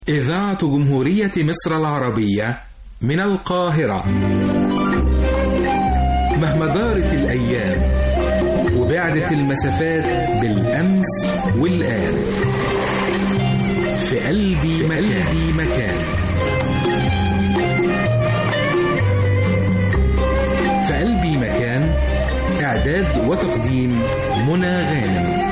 إذاعة جمهورية مصر العربية من القاهرة مهما دارت الأيام وبعدت المسافات بالأمس والآن في قلبي مكان, مكان في قلبي مكان إعداد وتقديم منى غانم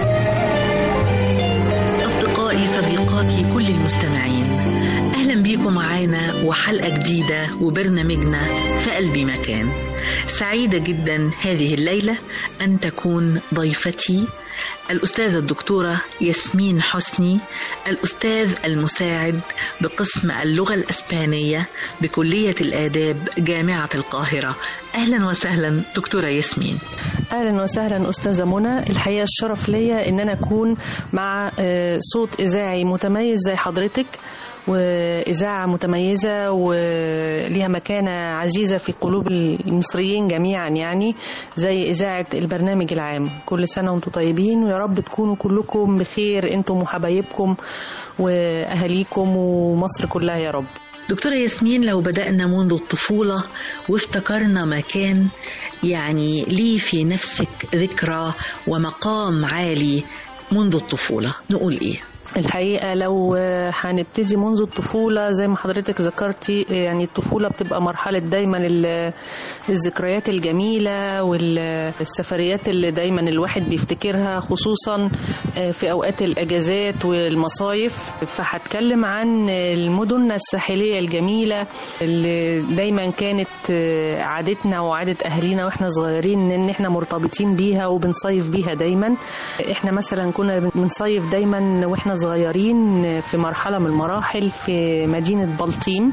أصدقائي صديقاتي كل المستمعين أهلا بيكم معانا وحلقة جديدة وبرنامجنا في قلبي مكان سعيدة جدا هذه الليلة أن تكون ضيفتي الأستاذة الدكتورة ياسمين حسني الأستاذ المساعد بقسم اللغة الأسبانية بكلية الآداب جامعة القاهرة أهلا وسهلا دكتورة ياسمين اهلا وسهلا استاذه منى الحقيقه الشرف ليا ان انا اكون مع صوت اذاعي متميز زي حضرتك واذاعه متميزه وليها مكانه عزيزه في قلوب المصريين جميعا يعني زي اذاعه البرنامج العام كل سنه وانتم طيبين ويا رب تكونوا كلكم بخير انتم وحبايبكم واهاليكم ومصر كلها يا رب دكتورة ياسمين لو بدأنا منذ الطفولة وافتكرنا مكان يعني ليه في نفسك ذكرى ومقام عالي منذ الطفولة نقول إيه؟ الحقيقة لو هنبتدي منذ الطفولة زي ما حضرتك ذكرتي يعني الطفولة بتبقى مرحلة دايما الذكريات الجميلة والسفريات اللي دايما الواحد بيفتكرها خصوصا في أوقات الأجازات والمصايف فهتكلم عن المدن الساحلية الجميلة اللي دايما كانت عادتنا وعادة أهالينا وإحنا صغيرين إن إحنا مرتبطين بيها وبنصيف بيها دايما إحنا مثلا كنا بنصيف دايما وإحنا صغيرين في مرحلة من المراحل في مدينة بلطيم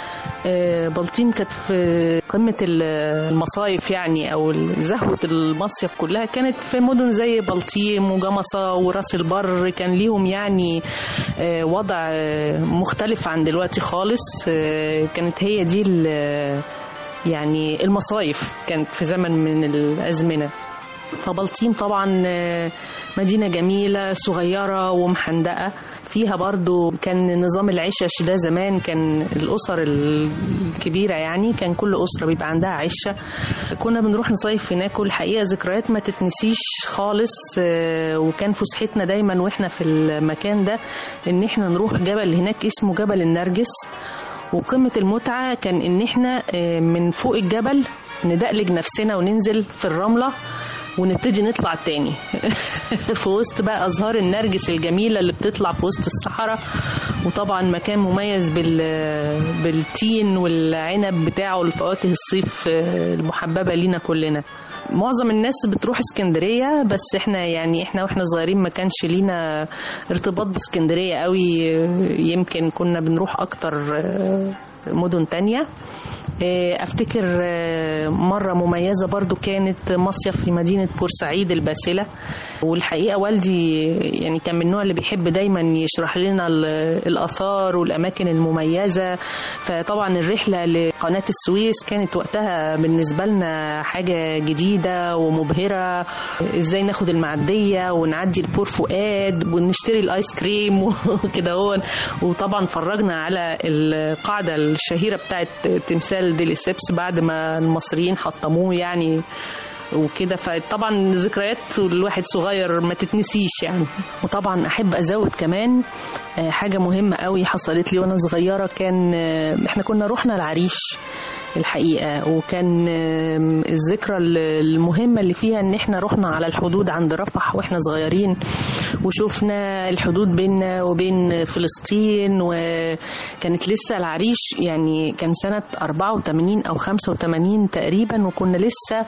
بلطيم كانت في قمة المصايف يعني أو زهوة المصيف كلها كانت في مدن زي بلطيم وجمصة وراس البر كان ليهم يعني وضع مختلف عن دلوقتي خالص كانت هي دي يعني المصايف كانت في زمن من الأزمنة فبلطيم طبعا مدينة جميلة صغيرة ومحندقة فيها برضو كان نظام العشش ده زمان كان الأسر الكبيرة يعني كان كل أسرة بيبقى عندها عشة كنا بنروح نصيف هناك والحقيقة ذكريات ما تتنسيش خالص وكان فسحتنا دايما واحنا في المكان ده ان احنا نروح جبل هناك اسمه جبل النرجس وقمة المتعة كان ان احنا من فوق الجبل ندقلج نفسنا وننزل في الرملة ونبتدي نطلع تاني في وسط بقى أزهار النرجس الجميلة اللي بتطلع في وسط الصحراء وطبعا مكان مميز بال... بالتين والعنب بتاعه الفواكه الصيف المحببة لينا كلنا معظم الناس بتروح اسكندرية بس احنا يعني احنا واحنا صغيرين ما كانش لينا ارتباط باسكندرية قوي يمكن كنا بنروح اكتر مدن تانية افتكر مرة مميزة برضو كانت مصيف في مدينة بورسعيد الباسلة والحقيقة والدي يعني كان من النوع اللي بيحب دايما يشرح لنا الآثار والأماكن المميزة فطبعا الرحلة لقناة السويس كانت وقتها بالنسبة لنا حاجة جديدة ومبهرة ازاي ناخد المعدية ونعدي البور فؤاد ونشتري الايس كريم وكده هو وطبعا فرجنا على القاعدة الشهيرة بتاعت تمثال ديليسيبس بعد ما المصريين حطموه يعني وكده فطبعا ذكريات الواحد صغير ما تتنسيش يعني وطبعا احب ازود كمان حاجه مهمه قوي حصلت لي وانا صغيره كان احنا كنا رحنا العريش الحقيقه وكان الذكرى المهمه اللي فيها ان احنا رحنا على الحدود عند رفح واحنا صغيرين وشفنا الحدود بيننا وبين فلسطين وكانت لسه العريش يعني كان سنه 84 او 85 تقريبا وكنا لسه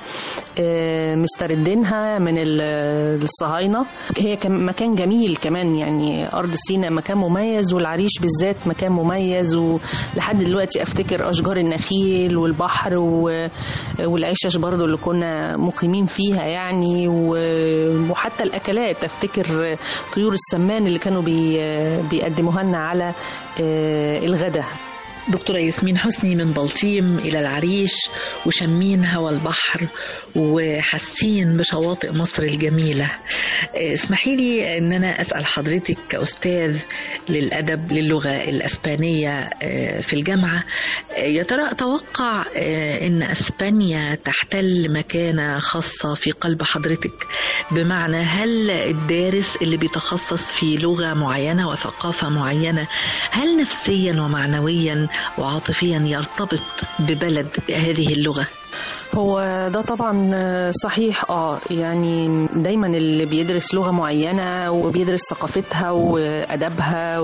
مستردينها من الصهاينه هي كان مكان جميل كمان يعني ارض سيناء مكان مميز والعريش بالذات مكان مميز ولحد دلوقتي افتكر اشجار النخيل والبحر والعشش برضو اللي كنا مقيمين فيها يعني وحتى الاكلات افتكر طيور السمان اللي كانوا بيقدموها لنا على الغداء دكتورة ياسمين حسني من بلطيم إلى العريش وشمين هوا البحر وحاسين بشواطئ مصر الجميلة اسمحي لي أن أنا أسأل حضرتك كأستاذ للأدب للغة الأسبانية في الجامعة يا ترى أتوقع أن أسبانيا تحتل مكانة خاصة في قلب حضرتك بمعنى هل الدارس اللي بيتخصص في لغة معينة وثقافة معينة هل نفسيا ومعنويا وعاطفيا يرتبط ببلد هذه اللغة هو ده طبعا صحيح اه يعني دايما اللي بيدرس لغه معينه وبيدرس ثقافتها وادبها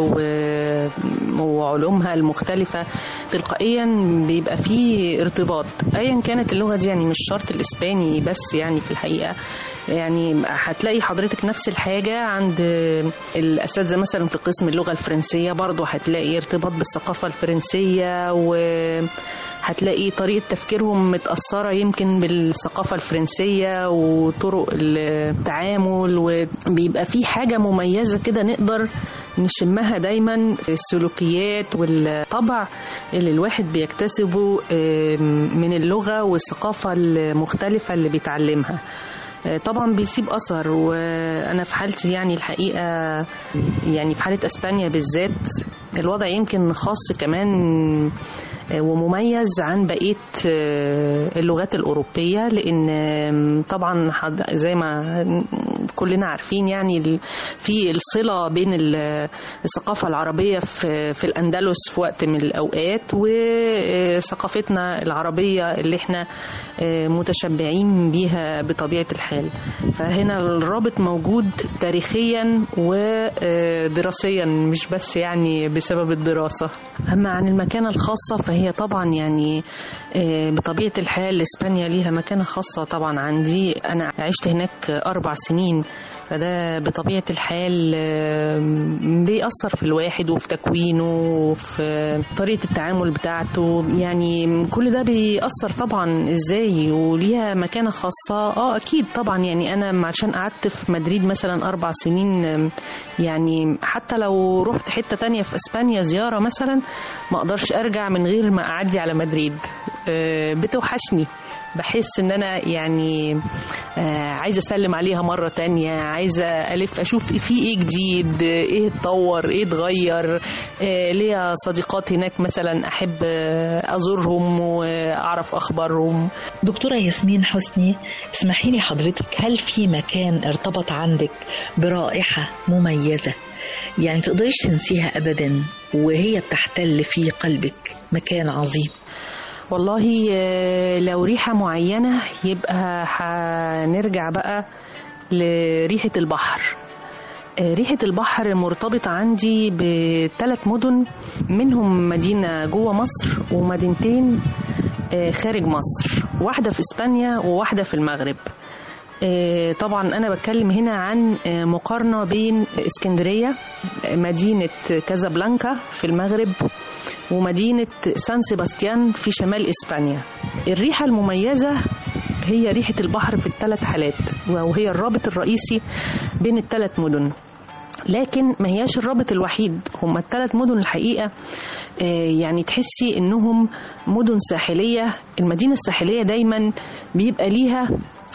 وعلومها المختلفه تلقائيا بيبقى فيه ارتباط ايا كانت اللغه دي يعني مش شرط الاسباني بس يعني في الحقيقه يعني هتلاقي حضرتك نفس الحاجه عند الاساتذه مثلا في قسم اللغه الفرنسيه برضو هتلاقي ارتباط بالثقافه الفرنسيه و هتلاقي طريقة تفكيرهم متأثرة يمكن بالثقافة الفرنسية وطرق التعامل وبيبقى في حاجة مميزة كده نقدر نشمها دايما في السلوكيات والطبع اللي الواحد بيكتسبه من اللغة والثقافة المختلفة اللي بيتعلمها طبعا بيسيب اثر وانا في حالتي يعني الحقيقه يعني في حاله اسبانيا بالذات الوضع يمكن خاص كمان ومميز عن بقيه اللغات الاوروبيه لان طبعا زي ما كلنا عارفين يعني في الصله بين الثقافه العربيه في في الاندلس في وقت من الاوقات وثقافتنا العربيه اللي احنا متشبعين بيها بطبيعه الحال فهنا الرابط موجود تاريخيا ودراسيا مش بس يعني بسبب الدراسه اما عن المكانه الخاصه فهي طبعا يعني بطبيعه الحال اسبانيا ليها مكانه خاصه طبعا عندي انا عشت هناك اربع سنين فده بطبيعة الحال بيأثر في الواحد وفي تكوينه وفي طريقة التعامل بتاعته يعني كل ده بيأثر طبعا ازاي وليها مكانة خاصة اه اكيد طبعا يعني انا عشان قعدت في مدريد مثلا اربع سنين يعني حتى لو رحت حتة تانية في اسبانيا زيارة مثلا ما اقدرش ارجع من غير ما اعدي على مدريد بتوحشني بحس ان انا يعني عايزه اسلم عليها مره تانية عايزه الف اشوف في ايه جديد ايه اتطور ايه اتغير ليا صديقات هناك مثلا احب ازورهم واعرف اخبارهم دكتوره ياسمين حسني اسمحي لي حضرتك هل في مكان ارتبط عندك برائحه مميزه يعني تقدريش تنسيها ابدا وهي بتحتل في قلبك مكان عظيم والله لو ريحة معينة يبقى هنرجع بقى لريحة البحر ريحة البحر مرتبطة عندي بثلاث مدن منهم مدينة جوه مصر ومدينتين خارج مصر واحدة في إسبانيا وواحدة في المغرب طبعا أنا بتكلم هنا عن مقارنة بين اسكندرية مدينة كازابلانكا في المغرب ومدينة سان سيباستيان في شمال إسبانيا الريحة المميزة هي ريحة البحر في الثلاث حالات وهي الرابط الرئيسي بين الثلاث مدن لكن ما هياش الرابط الوحيد هم الثلاث مدن الحقيقة يعني تحسي انهم مدن ساحلية المدينة الساحلية دايما بيبقى ليها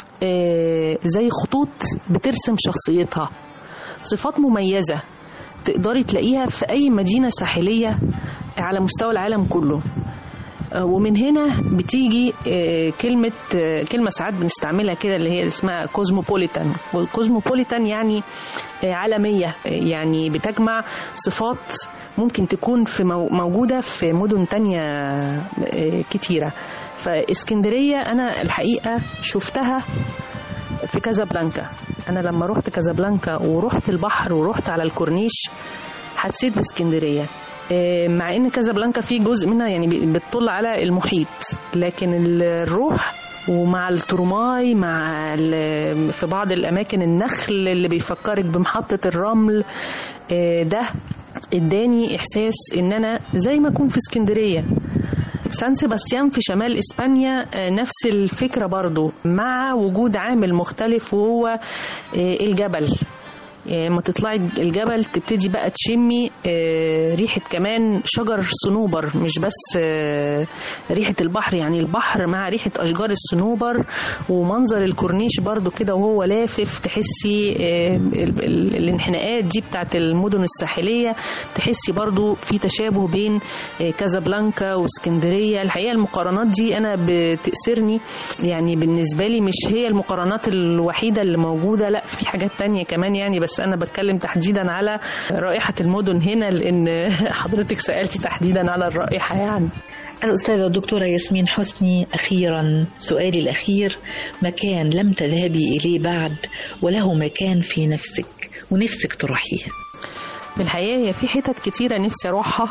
زي خطوط بترسم شخصيتها صفات مميزة تقدري تلاقيها في أي مدينة ساحلية على مستوى العالم كله ومن هنا بتيجي كلمة كلمة ساعات بنستعملها كده اللي هي اسمها كوزموبوليتان والكوزموبوليتان يعني عالمية يعني بتجمع صفات ممكن تكون في موجودة في مدن تانية كتيرة فاسكندرية أنا الحقيقة شفتها في كازابلانكا أنا لما رحت كازابلانكا ورحت البحر ورحت على الكورنيش حسيت باسكندرية مع ان كازابلانكا في جزء منها يعني بتطل على المحيط لكن الروح ومع الترماي مع في بعض الاماكن النخل اللي بيفكرك بمحطه الرمل ده اداني احساس ان انا زي ما اكون في اسكندريه سان سيباستيان في شمال اسبانيا نفس الفكره برضو مع وجود عامل مختلف وهو الجبل يعني لما تطلعي الجبل تبتدي بقى تشمي آه، ريحة كمان شجر صنوبر مش بس آه، ريحة البحر يعني البحر مع ريحة أشجار الصنوبر ومنظر الكورنيش برضو كده وهو لافف تحسي آه، ال- ال- الانحناءات دي بتاعت المدن الساحلية تحسي برضو في تشابه بين آه، كازابلانكا واسكندرية الحقيقة المقارنات دي أنا بتأثرني يعني بالنسبة لي مش هي المقارنات الوحيدة اللي موجودة لا في حاجات تانية كمان يعني بس أنا بتكلم تحديدا على رائحة المدن هنا لأن حضرتك سألتي تحديدا على الرائحة يعني الأستاذة الدكتورة ياسمين حسني أخيرا سؤالي الأخير مكان لم تذهبي إليه بعد وله مكان في نفسك ونفسك تروحيه في الحقيقة هي في حتت كتيرة نفسي أروحها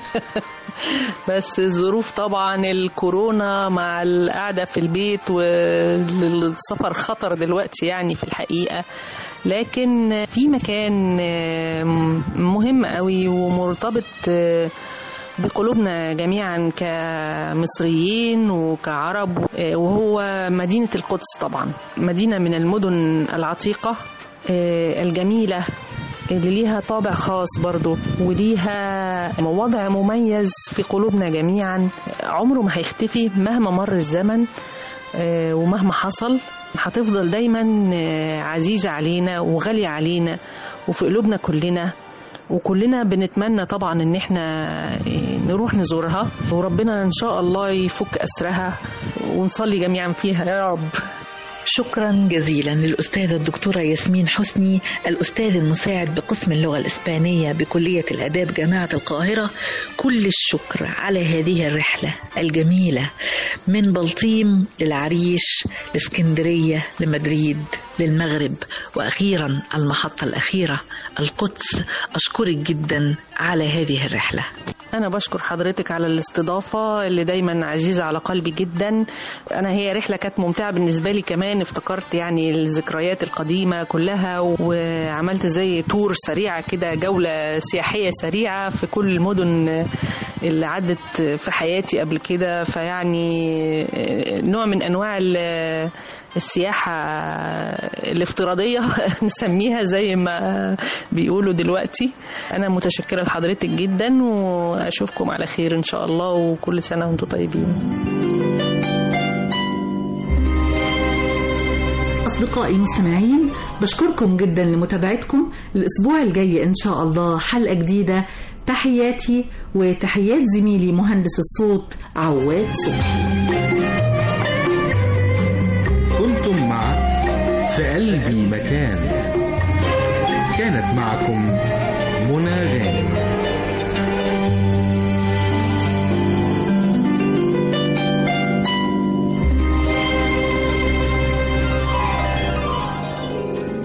بس الظروف طبعا الكورونا مع القعدة في البيت والسفر خطر دلوقتي يعني في الحقيقة لكن في مكان آم، مهم قوي ومرتبط آه، بقلوبنا جميعا كمصريين وكعرب آه، وهو مدينة القدس طبعا مدينة من المدن العتيقة آه، الجميلة اللي ليها طابع خاص برضو وليها وضع مميز في قلوبنا جميعا عمره ما هيختفي مهما مر الزمن آه، ومهما حصل هتفضل دايما آه، عزيزة علينا وغالية علينا وفي قلوبنا كلنا وكلنا بنتمنى طبعا ان احنا آه، نروح نزورها وربنا ان شاء الله يفك اسرها ونصلي جميعا فيها يا رب شكرا جزيلا للأستاذة الدكتورة ياسمين حسني الأستاذ المساعد بقسم اللغة الإسبانية بكلية الآداب جامعة القاهرة كل الشكر على هذه الرحلة الجميلة من بلطيم للعريش لاسكندرية لمدريد للمغرب وأخيرا المحطة الأخيرة القدس أشكرك جدا على هذه الرحلة أنا بشكر حضرتك على الاستضافة اللي دايما عزيزة على قلبي جدا أنا هي رحلة كانت ممتعة بالنسبة لي كمان افتكرت يعني الذكريات القديمة كلها وعملت زي تور سريعة كده جولة سياحية سريعة في كل المدن اللي عدت في حياتي قبل كده فيعني نوع من أنواع ال- السياحة الافتراضية نسميها زي ما بيقولوا دلوقتي أنا متشكرة لحضرتك جدا وأشوفكم على خير إن شاء الله وكل سنة وأنتم طيبين أصدقائي المستمعين بشكركم جدا لمتابعتكم الأسبوع الجاي إن شاء الله حلقة جديدة تحياتي وتحيات زميلي مهندس الصوت عواد صبحي كنتم مع في قلبي مكان كانت معكم منى غانم